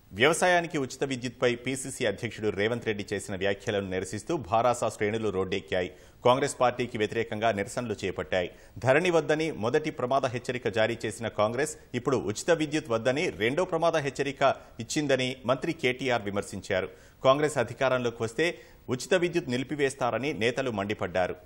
వ్యవసాయానికి ఉచిత విద్యుత్పై పీసీసీ అధ్యక్షుడు రేవంత్ రెడ్డి చేసిన వ్యాఖ్యలను నిరసిస్తూ భారాసా శ్రేణులు రోడ్డెక్కాయి కాంగ్రెస్ పార్టీకి వ్యతిరేకంగా నిరసనలు చేపట్టాయి ధరణి వద్దని మొదటి ప్రమాద హెచ్చరిక జారీ చేసిన కాంగ్రెస్ ఇప్పుడు ఉచిత విద్యుత్ వద్దని రెండో ప్రమాద హెచ్చరిక ఇచ్చిందని మంత్రి కేటీఆర్ విమర్శించారు కాంగ్రెస్ అధికారంలోకి వస్తే ఉచిత విద్యుత్ నిలిపివేస్తారని నేతలు మండిపడ్డారు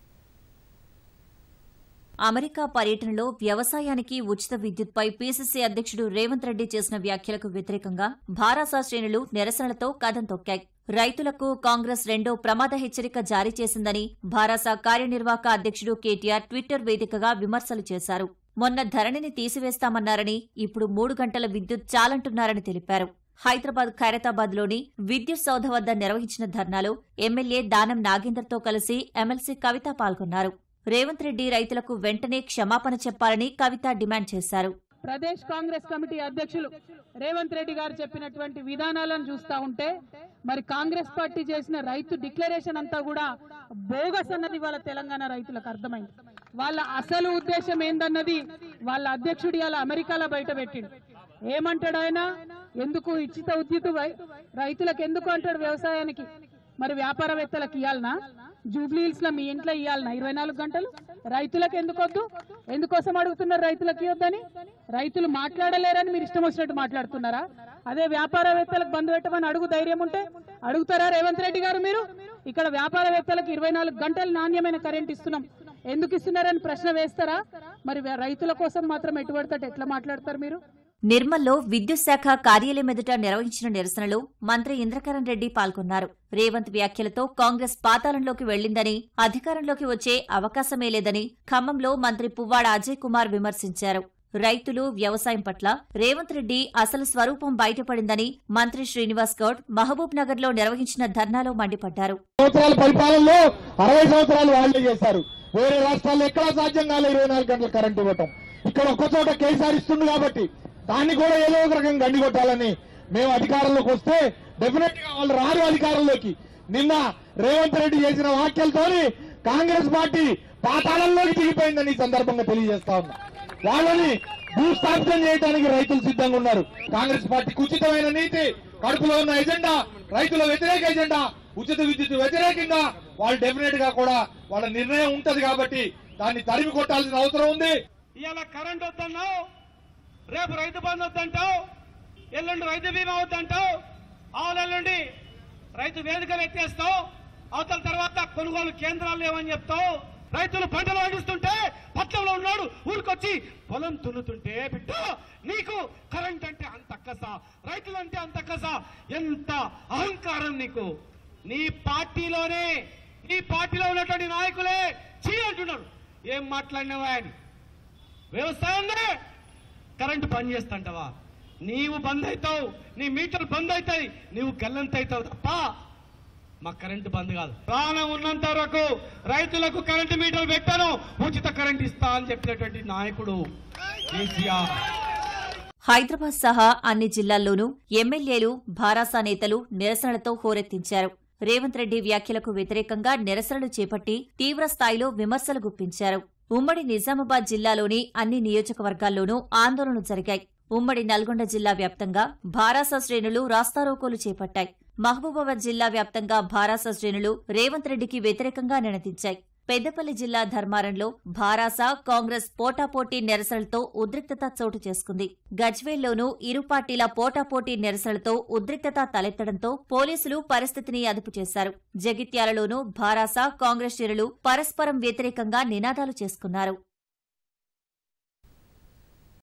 అమెరికా పర్యటనలో వ్యవసాయానికి ఉచిత విద్యుత్పై పీసీసీ అధ్యక్షుడు రేవంత్ రెడ్డి చేసిన వ్యాఖ్యలకు వ్యతిరేకంగా భారాసా శ్రేణులు నిరసనలతో కథం తొక్కాయి రైతులకు కాంగ్రెస్ రెండో ప్రమాద హెచ్చరిక జారీ చేసిందని భారాసా కార్యనిర్వాహక అధ్యక్షుడు కేటీఆర్ ట్విట్టర్ వేదికగా విమర్శలు చేశారు మొన్న ధరణిని తీసివేస్తామన్నారని ఇప్పుడు మూడు గంటల విద్యుత్ చాలంటున్నారని తెలిపారు హైదరాబాద్ ఖైరతాబాద్లోని విద్యుత్ సౌధ వద్ద నిర్వహించిన ధర్నాలో ఎమ్మెల్యే దానం నాగేందర్తో కలిసి ఎమ్మెల్సీ కవిత పాల్గొన్నారు రేవంత్ రెడ్డి రైతులకు వెంటనే క్షమాపణ చెప్పాలని కవిత డిమాండ్ చేశారు ప్రదేశ్ కాంగ్రెస్ కమిటీ అధ్యక్షులు రేవంత్ రెడ్డి గారు చెప్పినటువంటి విధానాలను చూస్తా ఉంటే మరి కాంగ్రెస్ పార్టీ చేసిన రైతు డిక్లరేషన్ అంతా కూడా బోగస్ అన్నది వాళ్ళ తెలంగాణ రైతులకు అర్థమైంది వాళ్ళ అసలు ఉద్దేశం ఏందన్నది వాళ్ళ అధ్యక్షుడు ఇలా అమెరికాలో బయట పెట్టిండు ఏమంటాడు ఆయన ఎందుకు ఇచ్చిత ఉచిత వై- రైతులకు ఎందుకు అంటాడు వ్యవసాయానికి మరి వ్యాపారవేత్తలకు ఇవ్వాలనా జూబ్లీ హిల్స్ లో మీ ఇంట్లో ఇవ్వాలనా ఇరవై నాలుగు గంటలు రైతులకు ఎందుకు వద్దు ఎందుకోసం అడుగుతున్నారు రైతులకు ఇవ్వద్దని రైతులు మాట్లాడలేరని మీరు ఇష్టం వచ్చినట్టు మాట్లాడుతున్నారా అదే వ్యాపారవేత్తలకు బంధు పెట్టమని అడుగు ధైర్యం ఉంటే అడుగుతారా రేవంత్ రెడ్డి గారు మీరు ఇక్కడ వ్యాపారవేత్తలకు ఇరవై నాలుగు గంటలు నాణ్యమైన కరెంట్ ఇస్తున్నాం ఎందుకు ఇస్తున్నారని ప్రశ్న వేస్తారా మరి రైతుల కోసం మాత్రం ఎటుపడతాడు ఎట్లా మాట్లాడతారు మీరు నిర్మల్లో విద్యుత్ శాఖ కార్యాలయం ఎదుట నిర్వహించిన నిరసనలో మంత్రి ఇంద్రకరణ్ రెడ్డి పాల్గొన్నారు రేవంత్ వ్యాఖ్యలతో కాంగ్రెస్ పాతాళంలోకి వెళ్లిందని అధికారంలోకి వచ్చే అవకాశమే లేదని ఖమ్మంలో మంత్రి పువ్వాడ అజయ్ కుమార్ విమర్శించారు రైతులు వ్యవసాయం పట్ల రేవంత్ రెడ్డి అసలు స్వరూపం బయటపడిందని మంత్రి శ్రీనివాస్ గౌడ్ మహబూబ్ నగర్లో నిర్వహించిన ధర్నాలో మండిపడ్డారు సంవత్సరాల పరిపాలనలో అరవై సంవత్సరాలు వాళ్లే చేశారు వేరే రాష్ట్రాల్లో ఎక్కడా సాధ్యం కాలే ఇరవై నాలుగు గంటల కరెంట్ ఇవ్వటం ఇక్కడ ఒక్క చోట కేసీఆర్ ఇస్తుంది కాబట్టి దాన్ని కూడా ఏదో ఒక రకంగా గండి కొట్టాలని మేము అధికారంలోకి వస్తే డెఫినెట్ గా వాళ్ళు రారు అధికారంలోకి నిన్న రేవంత్ రెడ్డి చేసిన వ్యాఖ్యలతోని కాంగ్రెస్ పార్టీ పాతాళంలోకి దిగిపోయిందని ఈ సందర్భంగా తెలియజేస్తా ఉన్నా వాళ్ళని భూస్థాపితం చేయడానికి రైతులు సిద్ధంగా ఉన్నారు కాంగ్రెస్ పార్టీకి ఉచితమైన నీతి కడుపులో ఉన్న ఎజెండా రైతుల వ్యతిరేక ఎజెండా ఉచిత విద్యుత్ వ్యతిరేకంగా వాళ్ళు డెఫినెట్ గా కూడా వాళ్ళ నిర్ణయం ఉంటది కాబట్టి దాన్ని తరిమి కొట్టాల్సిన అవసరం ఉంది ఇవాళ కరెంట్ వద్దన్నావు రేపు రైతు బంధు వద్దంటావు ఎల్లుండి రైతు బీమా వద్దంటావు ఆవులెల్లుండి రైతు వేదికలు ఎత్తేస్తావు అవతల తర్వాత కొనుగోలు కేంద్రాలు లేవని చెప్తావు రైతులు పంటలు పండిస్తుంటే పట్నంలో ఉన్నాడు ఊరికొచ్చి పొలం తున్నుతుంటే బిడ్డ నీకు కరెంట్ అంటే అంత కస రైతులు అంటే అంత కస ఎంత అహంకారం నీకు నీ పార్టీలోనే నీ పార్టీలో ఉన్నటువంటి నాయకులే చీ అంటున్నారు ఏం మాట్లాడినావా అని వ్యవసాయంలో కరెంటు బంద్ చేస్తుంటావా నీవు బంద్ అవుతావు నీ మీటర్ బంద్ అవుతాయి నీవు గల్లంత అవుతావు తప్ప మా కరెంటు బంద్ కాదు ప్రాణం ఉన్నంత వరకు రైతులకు కరెంటు మీటర్ పెట్టను ఉచిత కరెంట్ ఇస్తా అని చెప్పినటువంటి నాయకుడు కేసీఆర్ హైదరాబాద్ సహా అన్ని జిల్లాల్లోనూ ఎమ్మెల్యేలు భారాసా నేతలు నిరసనలతో హోరెత్తించారు రేవంత్ రెడ్డి వ్యాఖ్యలకు వ్యతిరేకంగా నిరసనలు చేపట్టి తీవ్ర స్థాయిలో విమర్శలు గుప్పించారు ఉమ్మడి నిజామాబాద్ జిల్లాలోని అన్ని నియోజకవర్గాల్లోనూ ఆందోళనలు జరిగాయి ఉమ్మడి నల్గొండ జిల్లా వ్యాప్తంగా భారాసా శ్రేణులు రాస్తారోకోలు చేపట్టాయి మహబూబాబాద్ జిల్లా వ్యాప్తంగా భారాసా శ్రేణులు రేవంత్ రెడ్డికి వ్యతిరేకంగా నినదించాయి పెద్దపల్లి జిల్లా ధర్మారంలో భారాస కాంగ్రెస్ పోటాపోటీ నిరసనలతో ఉద్రిక్తత చోటు చేసుకుంది గజ్వేల్లోనూ ఇరు పార్టీల పోటాపోటీ నిరసనలతో ఉద్రిక్తత తలెత్తడంతో పోలీసులు పరిస్థితిని అదుపు చేశారు జగిత్యాలలోనూ భారాస కాంగ్రెస్ శ్రేణులు పరస్పరం వ్యతిరేకంగా నినాదాలు చేసుకున్నారు